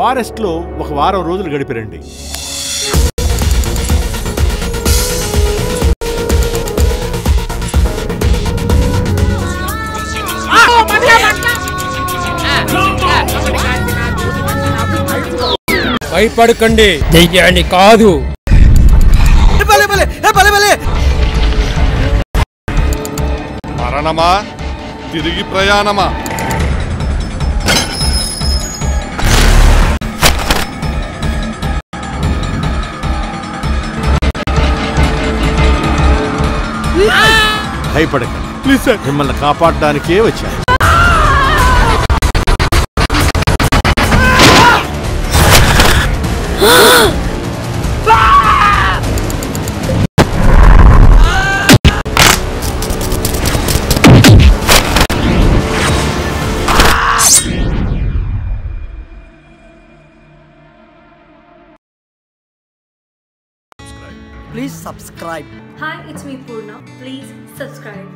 ఫారెస్ట్లో ఒక వారం రోజులు గడిపిరండి భయపడకండి దెయ్యాన్ని కాదు మరణమా తిరిగి ప్రయాణమా భయపడకండి ప్లీజ్ సార్ మిమ్మల్ని కాపాడడానికే వచ్చాను Please subscribe. Hi, it's me Purna. Please subscribe.